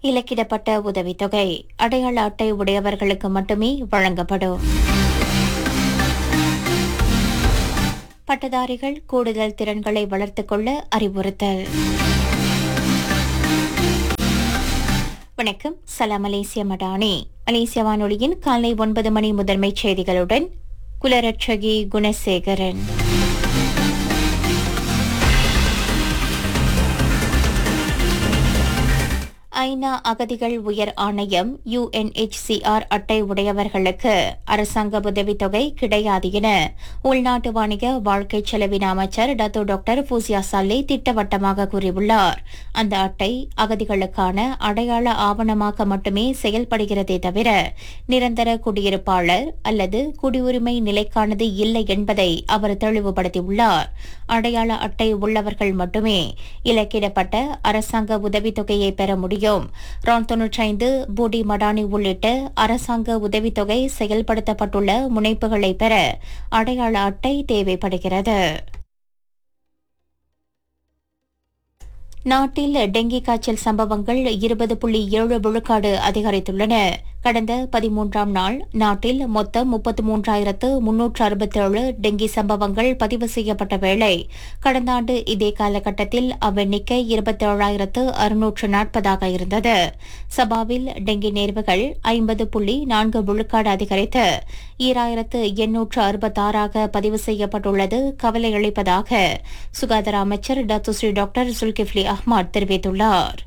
இலக்கிடப்பட்ட உதவித்தொகை அடையாள அட்டை உடையவர்களுக்கு மட்டுமே வழங்கப்படும் பட்டதாரிகள் கூடுதல் திறன்களை வளர்த்துக் கொள்ள அறிவுறுத்தல் வணக்கம் சலாம் மலேசிய மடானி மலேசிய வானொலியின் காலை ஒன்பது மணி முதன்மைச் செய்திகளுடன் குலரட்சகி குணசேகரன் ஐநா அகதிகள் உயர் ஆணையம் யுஎன்எச்சிஆர் அட்டை உடையவர்களுக்கு அரசாங்க உதவித்தொகை கிடையாது என உள்நாட்டு வாணிக வாழ்க்கை செலவின அமைச்சர் டத்தோ டாக்டர் பூசியா சாலே திட்டவட்டமாக கூறியுள்ளார் அந்த அட்டை அகதிகளுக்கான அடையாள ஆவணமாக மட்டுமே செயல்படுகிறதே தவிர நிரந்தர குடியிருப்பாளர் அல்லது குடியுரிமை நிலைக்கானது இல்லை என்பதை அவர் தெளிவுபடுத்தியுள்ளார் அடையாள அட்டை உள்ளவர்கள் மட்டுமே இலக்கிடப்பட்ட அரசாங்க உதவித்தொகையை பெற முடியும் ரான் தொன்னூற்றைந்து பூடி மடானி உள்ளிட்ட அரசாங்க உதவித்தொகை செயல்படுத்தப்பட்டுள்ள முனைப்புகளை பெற அடையாள அட்டை தேவைப்படுகிறது நாட்டில் டெங்கி காய்ச்சல் சம்பவங்கள் இருபது புள்ளி ஏழு விழுக்காடு அதிகரித்துள்ளன கடந்த பதிமூன்றாம் நாள் நாட்டில் மொத்தம் முப்பத்து மூன்றாயிரத்து முன்னூற்று அறுபத்தேழு டெங்கி சம்பவங்கள் பதிவு செய்யப்பட்ட வேளை கடந்த ஆண்டு இதே காலகட்டத்தில் அவ்வெண்ணிக்கை இருபத்தேழாயிரத்து அறுநூற்று நாற்பதாக இருந்தது சபாவில் டெங்கி நேர்வுகள் ஐம்பது புள்ளி நான்கு விழுக்காடு அதிகரித்து ஈராயிரத்து எண்ணூற்று அறுபத்தாறாக பதிவு செய்யப்பட்டுள்ளது கவலை அளிப்பதாக சுகாதார அமைச்சர் டத்துஸ்ரீ டாக்டர் சுல்கிஃப்லி அஹ்மத் தெரிவித்துள்ளார்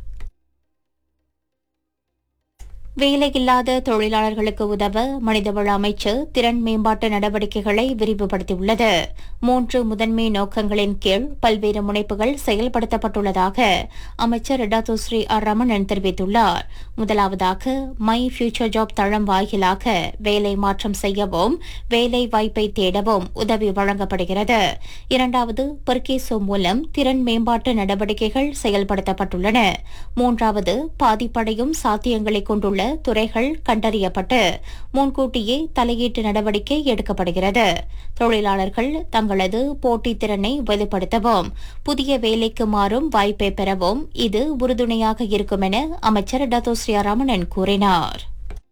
வேலையில்லாத தொழிலாளர்களுக்கு உதவ மனிதவள அமைச்சு திறன் மேம்பாட்டு நடவடிக்கைகளை விரிவுபடுத்தியுள்ளது மூன்று முதன்மை நோக்கங்களின் கீழ் பல்வேறு முனைப்புகள் செயல்படுத்தப்பட்டுள்ளதாக அமைச்சர் டத்துஸ்ரீ ஆர் ரமணன் தெரிவித்துள்ளார் முதலாவதாக மை ஃபியூச்சர் ஜாப் தளம் வாயிலாக வேலை மாற்றம் செய்யவும் வேலை வாய்ப்பை தேடவும் உதவி வழங்கப்படுகிறது இரண்டாவது பெர்கேசோ மூலம் திறன் மேம்பாட்டு நடவடிக்கைகள் செயல்படுத்தப்பட்டுள்ளன மூன்றாவது பாதிப்படையும் சாத்தியங்களை கொண்டுள்ள துறைகள் கண்டறியப்பட்டு முன்கூட்டியே தலையீட்டு நடவடிக்கை எடுக்கப்படுகிறது தொழிலாளர்கள் தங்களது போட்டித் திறனை வெளிப்படுத்தவும் புதிய வேலைக்கு மாறும் வாய்ப்பை பெறவும் இது உறுதுணையாக இருக்கும் என அமைச்சர் டத்தோஸ்ரீ ரமணன் கூறினார்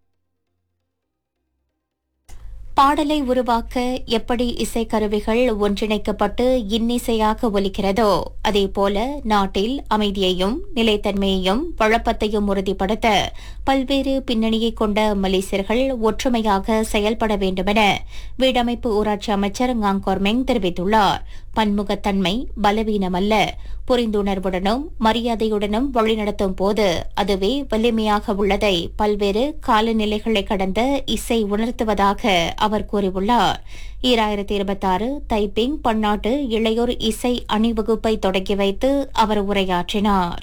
பாடலை உருவாக்க எப்படி இசைக்கருவிகள் ஒன்றிணைக்கப்பட்டு இன்னிசையாக ஒலிக்கிறதோ அதேபோல நாட்டில் அமைதியையும் நிலைத்தன்மையையும் வழப்பத்தையும் உறுதிப்படுத்த பல்வேறு பின்னணியை கொண்ட மலேசியர்கள் ஒற்றுமையாக செயல்பட வேண்டுமென வீடமைப்பு ஊராட்சி அமைச்சர் காங்கோர்மெங் தெரிவித்துள்ளார் பன்முகத்தன்மை பலவீனமல்ல புரிந்துணர்வுடனும் மரியாதையுடனும் வழிநடத்தும் போது அதுவே வலிமையாக உள்ளதை பல்வேறு காலநிலைகளை கடந்த இசை உணர்த்துவதாக அவர் கூறியுள்ளார் ஈராயிரத்தி இருபத்தாறு தைப்பிங் பன்னாட்டு இளையோர் இசை அணிவகுப்பை தொடங்கி வைத்து அவர் உரையாற்றினார்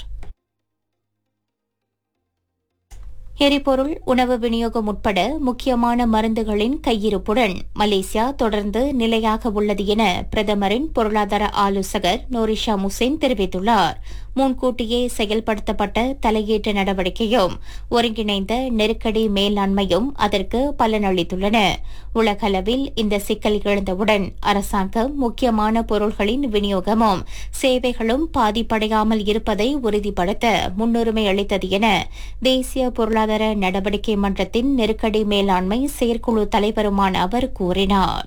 எரிபொருள் உணவு விநியோகம் உட்பட முக்கியமான மருந்துகளின் கையிருப்புடன் மலேசியா தொடர்ந்து நிலையாக உள்ளது என பிரதமரின் பொருளாதார ஆலோசகர் நோரிஷா முசேன் தெரிவித்துள்ளார் முன்கூட்டியே செயல்படுத்தப்பட்ட தலையீட்டு நடவடிக்கையும் ஒருங்கிணைந்த நெருக்கடி மேலாண்மையும் அதற்கு பலனளித்துள்ளன உலகளவில் இந்த சிக்கல் எழுந்தவுடன் அரசாங்கம் முக்கியமான பொருள்களின் விநியோகமும் சேவைகளும் பாதிப்படையாமல் இருப்பதை உறுதிப்படுத்த முன்னுரிமை அளித்தது என தேசிய பொருளாதார நடவடிக்கை மன்றத்தின் நெருக்கடி மேலாண்மை செயற்குழு தலைவருமான அவர் கூறினார்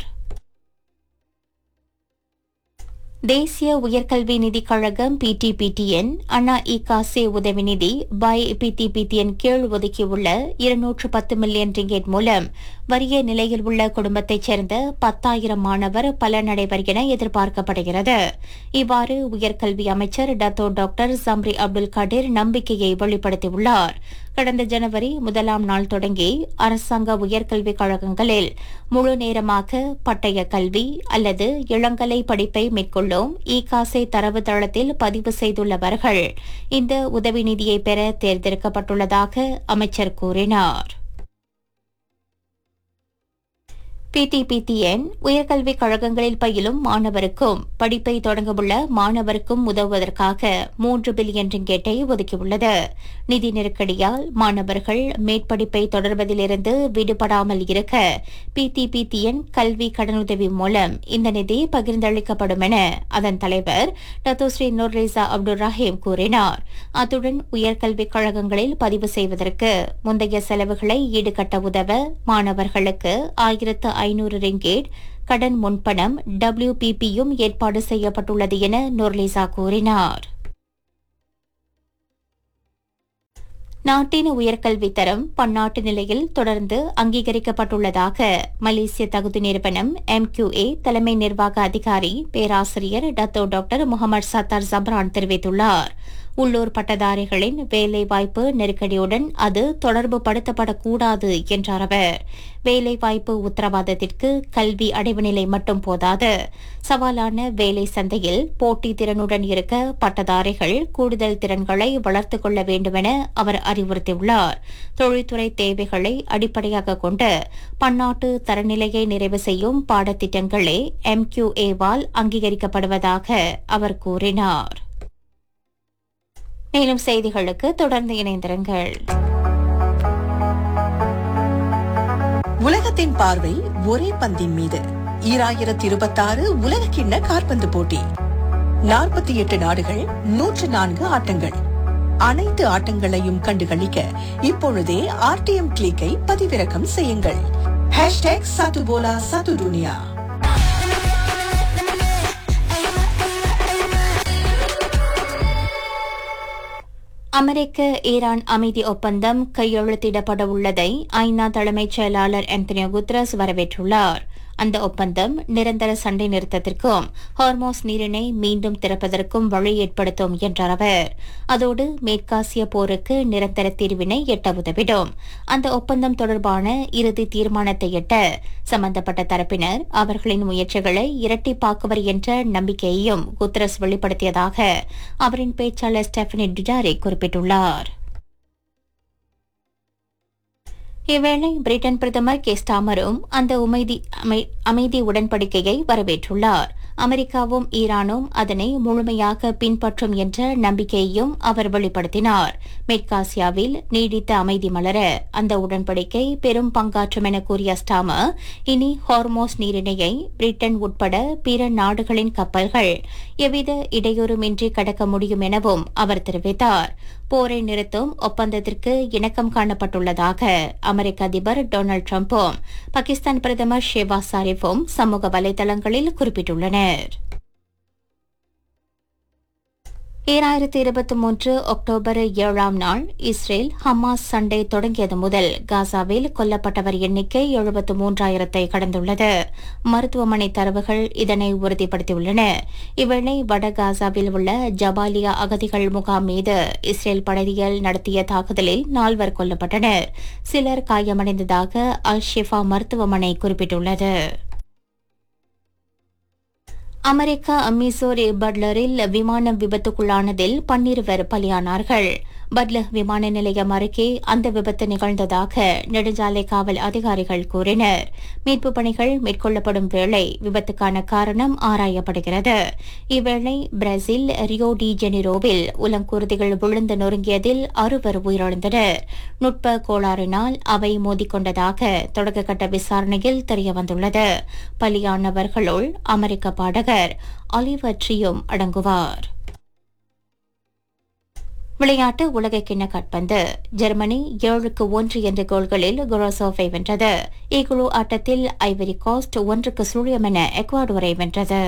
தேசிய உயர்கல்வி நிதிக் கழகம் பிடிபிடிஎன் அண்ணா இ காசே உதவி நிதி பை பிடிபிடிஎன் கீழ் ஒதுக்கியுள்ள இருநூற்று பத்து மில்லியன் ரிங்கெட் மூலம் வறிய நிலையில் உள்ள குடும்பத்தைச் சேர்ந்த பத்தாயிரம் மாணவர் பலனடைவர் என எதிர்பார்க்கப்படுகிறது இவ்வாறு உயர்கல்வி அமைச்சர் Dato doctor Zambry Abdul Kadir நம்பிக்கையை வெளிப்படுத்தியுள்ளார் கடந்த ஜனவரி முதலாம் நாள் தொடங்கி அரசாங்க உயர்கல்விக் கழகங்களில் முழு நேரமாக பட்டய கல்வி அல்லது இளங்கலை படிப்பை மேற்கொள்ளும் இ காசை தரவுத்தளத்தில் பதிவு செய்துள்ளவர்கள் இந்த உதவி நிதியை பெற தேர்ந்தெடுக்கப்பட்டுள்ளதாக அமைச்சர் கூறினார் பிடிபிடிஎன் உயர்கல்விக் கழகங்களில் பயிலும் மாணவருக்கும் படிப்பை தொடங்கவுள்ள மாணவருக்கும் உதவுவதற்காக மூன்று பில்லியன் ரிங்கெட்டை ஒதுக்கியுள்ளது நிதி நெருக்கடியால் மாணவர்கள் மேற்படிப்பை தொடர்வதிலிருந்து விடுபடாமல் இருக்க பிடிபிடிஎன் கல்வி கடனுதவி மூலம் இந்த நிதி பகிர்ந்தளிக்கப்படும் என அதன் தலைவர் டத்தோஸ்ரீ நூர்ரேசா அப்துல் ரஹீம் கூறினார் அத்துடன் உயர்கல்விக் கழகங்களில் பதிவு செய்வதற்கு முந்தைய செலவுகளை ஈடுகட்ட உதவ மாணவர்களுக்கு ஆயிரத்து ஐநூறு ரிங்கேட் கடன் முன்பணம் டபிள்யூபிபியும் ஏற்பாடு செய்யப்பட்டுள்ளது என நூர்லிசா கூறினார் நாட்டின் உயர்கல்வி தரம் பன்னாட்டு நிலையில் தொடர்ந்து அங்கீகரிக்கப்பட்டுள்ளதாக மலேசிய தகுதி நிறுவனம் எம்கியூஏ தலைமை நிர்வாக அதிகாரி பேராசிரியர் Dato doctor Muhammad Sattar Jabran தெரிவித்துள்ளார் உள்ளூர் பட்டதாரிகளின் வேலைவாய்ப்பு நெருக்கடியுடன் அது தொடர்பு படுத்தப்படக்கூடாது என்றார் அவர் வேலைவாய்ப்பு உத்தரவாதத்திற்கு கல்வி அடைவு நிலை மட்டும் போதாது சவாலான வேலை சந்தையில் போட்டி திறனுடன் இருக்க பட்டதாரிகள் கூடுதல் திறன்களை வளர்த்துக் கொள்ள வேண்டுமென அவர் அறிவுறுத்தியுள்ளார் தொழில்துறை தேவைகளை அடிப்படையாக கொண்டு பன்னாட்டு தரநிலையை நிறைவு செய்யும் பாடத்திட்டங்களே எம்கியூஏவால் அங்கீகரிக்கப்படுவதாக அவர் கூறினார் மேலும் செய்திகளுக்கு தொடர்ந்து இணைந்திருங்கள் உலகத்தின் பார்வை ஒரே பந்தின் மீது ஈராயிரத்தி இருபத்தாறு உலக கிண்ண காற்பந்து போட்டி நாற்பத்தி எட்டு நாடுகள் நூற்று நான்கு ஆட்டங்கள் அனைத்து ஆட்டங்களையும் கண்டுகளிக்க இப்பொழுதே ஆர்டிஎம் கிளிக்கை பதிவிறக்கம் செய்யுங்கள் ஹேஷ்டேக் சத்துபோலா சத்து துனியா அமெரிக்க ஈரான் அமைதி ஒப்பந்தம் கையெழுத்திடப்பட உள்ளதை ஐநா தலைமைச் செயலாளர் ஆந்தனியோ குத்ரஸ் வரவேற்றுள்ளார் அந்த ஒப்பந்தம் நிரந்தர சண்டை நிறுத்தத்திற்கும் ஹார்மோஸ் நீரிணை மீண்டும் திறப்பதற்கும் வழி ஏற்படுத்தும் என்றார் அவர் அதோடு மேற்காசிய போருக்கு நிரந்தர தீர்வினை எட்ட உதவிடும் அந்த ஒப்பந்தம் தொடர்பான இறுதி தீர்மானத்தை எட்ட சம்பந்தப்பட்ட தரப்பினர் அவர்களின் முயற்சிகளை இரட்டிப்பாக்குவர் என்ற நம்பிக்கையையும் குத்ரஸ் வெளிப்படுத்தியதாக அவரின் பேச்சாளர் ஸ்டெஃபனி டிடாரி குறிப்பிட்டுள்ளார் இவ்வேளை பிரிட்டன் பிரதமர் கெஸ்டாமரும் அந்த உமைதி அமை- அமைதி உடன்படிக்கையை வரவேற்றுள்ளார் அமெரிக்காவும் ஈரானும் அதனை முழுமையாக பின்பற்றும் என்ற நம்பிக்கையையும் அவர் வெளிப்படுத்தினார் மேற்காசியாவில் நீடித்த அமைதி மலர அந்த உடன்படிக்கை பெரும் பங்காற்றும் என கூறிய ஸ்டாமர் இனி ஹார்மோஸ் நீரிணையை பிரிட்டன் உட்பட பிற நாடுகளின் கப்பல்கள் எவ்வித இடையூறுமின்றி கடக்க முடியும் எனவும் அவர் தெரிவித்தார் போரை நிறுத்தும் ஒப்பந்தத்திற்கு இணக்கம் காணப்பட்டுள்ளதாக அமெரிக்க அதிபர் டொனால்டு டிரம்பும் பாகிஸ்தான் பிரதமர் ஷேபாஸ் ஷாரிஃபும் சமூக வலைதளங்களில் குறிப்பிட்டுள்ளனர் ஈராயிரத்தி இருபத்தி மூன்று அக்டோபர் ஏழாம் நாள் இஸ்ரேல் ஹமாஸ் சண்டை தொடங்கியது முதல் காசாவில் கொல்லப்பட்டவர் எண்ணிக்கை எழுபத்து மூன்றாயிரத்தை கடந்துள்ளது மருத்துவமனை தரவுகள் இதனை உறுதிப்படுத்தியுள்ளன இவ்வேளை வட காசாவில் உள்ள ஜபாலியா அகதிகள் முகாம் மீது இஸ்ரேல் படையியல் நடத்திய தாக்குதலில் நால்வர் கொல்லப்பட்டனர் சிலர் காயமடைந்ததாக அல் ஷிஃபா மருத்துவமனை குறிப்பிட்டுள்ளது அமெரிக்கா மிசோரி பட்லரில் விமானம் விபத்துக்குள்ளானதில் பன்னிருவர் பலியானார்கள் பட்லர் விமான நிலையம் அருகே அந்த விபத்து நிகழ்ந்ததாக நெடுஞ்சாலை காவல் அதிகாரிகள் கூறினர் மீட்புப் பணிகள் மேற்கொள்ளப்படும் வேளை விபத்துக்கான காரணம் ஆராயப்படுகிறது இவ்வேளை பிரேசில் ரியோ டி ஜெனிரோவில் உலங்கூர்திகள் விழுந்து நொறுங்கியதில் அறுவர் உயிரிழந்தனர் நுட்ப கோளாறினால் அவை மோதிக்கொண்டதாக தொடக்கக்கட்ட விசாரணையில் தெரியவந்துள்ளது பலியானவர்களுள் அமெரிக்க பாடகர் ஆலிவர் ட்ரியும் அடங்குவார் விளையாட்டு உலகக்கிண்ண காற்பந்து ஜெர்மனி ஏழுக்கு ஒன்று என்ற கோல்களில் குரோசோஃபை வென்றது இக்குழு ஆட்டத்தில் ஐவரி கோஸ்ட் ஒன்றுக்கு சுழியம் என எக்வாடோரை வென்றது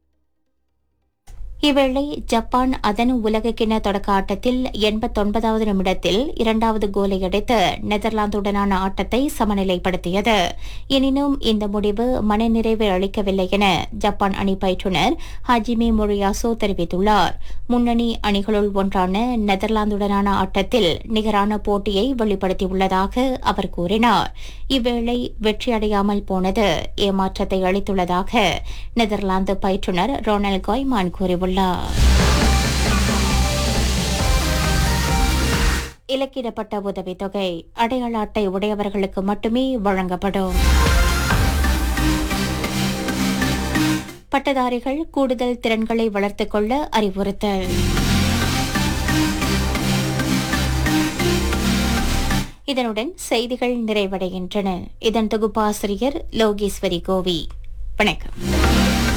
இவ்வேளை ஜப்பான் அதன் உலகக்கிண்ண தொடக்க ஆட்டத்தில் எண்பத்தொன்பதாவது நிமிடத்தில் இரண்டாவது கோலை அடித்து நெதர்லாந்துடனான ஆட்டத்தை சமநிலைப்படுத்தியது எனினும் இந்த முடிவு மனநிறைவு அளிக்கவில்லை என ஜப்பான் அணி பயிற்றுநர் ஹாஜிமி மொழியாசோ தெரிவித்துள்ளார் முன்னணி அணிகளுள் ஒன்றான நெதர்லாந்துடனான ஆட்டத்தில் நிகரான போட்டியை வெளிப்படுத்தியுள்ளதாக அவர் கூறினார் இவ்வேளை வெற்றியடையாமல் போனது ஏமாற்றத்தை அளித்துள்ளதாக நெதர்லாந்து பயிற்றுநர் ரொனால்ட் காய்மான் கூறியுள்ளார் இலக்கிடப்பட்ட உதவித்தொகை அடையாள அட்டை உடையவர்களுக்கு மட்டுமே வழங்கப்படும் பட்டதாரிகள் கூடுதல் திறன்களை வளர்த்துக் கொள்ள அறிவுறுத்தல் இதனுடன் செய்திகள் நிறைவடைகின்றன இதன் தொகுப்பாசிரியர் லோகேஸ்வரி கோவி வணக்கம்